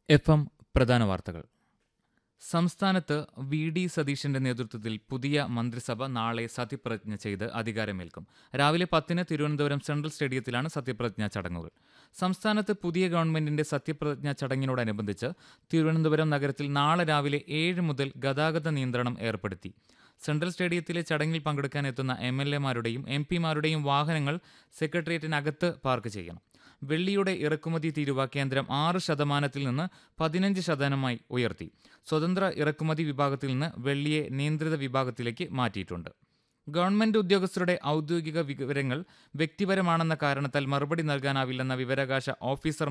F M പ്രധാന വാർത്തകൾ സംസ്ഥാനത്ത് വി ഡി സതീശന്റെ നേതൃത്വത്തിൽ പുതിയ മന്ത്രിസഭ നാളെ സത്യപ്രതിജ്ഞ ചെയ്ത് അധികാരമേൽക്കും രാവിലെ പത്തിന് തിരുവനന്തപുരം സെൻട്രൽ സ്റ്റേഡിയത്തിലാണ് സത്യപ്രതിജ്ഞാ ചടങ്ങുകൾ സംസ്ഥാനത്ത് പുതിയ ഗവൺമെന്റിന്റെ സത്യപ്രതിജ്ഞാ ചടങ്ങിനോടനുബന്ധിച്ച് തിരുവനന്തപുരം നഗരത്തിൽ നാളെ രാവിലെ ഏഴ് മുതൽ ഗതാഗത നിയന്ത്രണം ഏർപ്പെടുത്തി സെൻട്രൽ സ്റ്റേഡിയത്തിലെ ചടങ്ങിൽ പങ്കെടുക്കാൻ എത്തുന്ന എം എൽ എമാരുടെയും എം പിമാരുടെയും വാഹനങ്ങൾ സെക്രട്ടേറിയറ്റിനകത്ത് പാർക്ക് ചെയ്യണം വെള്ളിയുടെ ഇറക്കുമതി തീരുവ കേന്ദ്രം ആറ് ശതമാനത്തിൽ നിന്ന് പതിനഞ്ച് ശതമാനമായി ഉയർത്തി സ്വതന്ത്ര ഇറക്കുമതി വിഭാഗത്തിൽ നിന്ന് വെള്ളിയെ നിയന്ത്രിത വിഭാഗത്തിലേക്ക് മാറ്റിയിട്ടുണ്ട് ഗവൺമെന്റ് ഉദ്യോഗസ്ഥരുടെ ഔദ്യോഗിക വിവരങ്ങൾ വ്യക്തിപരമാണെന്ന കാരണത്താൽ മറുപടി നൽകാനാവില്ലെന്ന വിവരാവകാശ ഓഫീസർ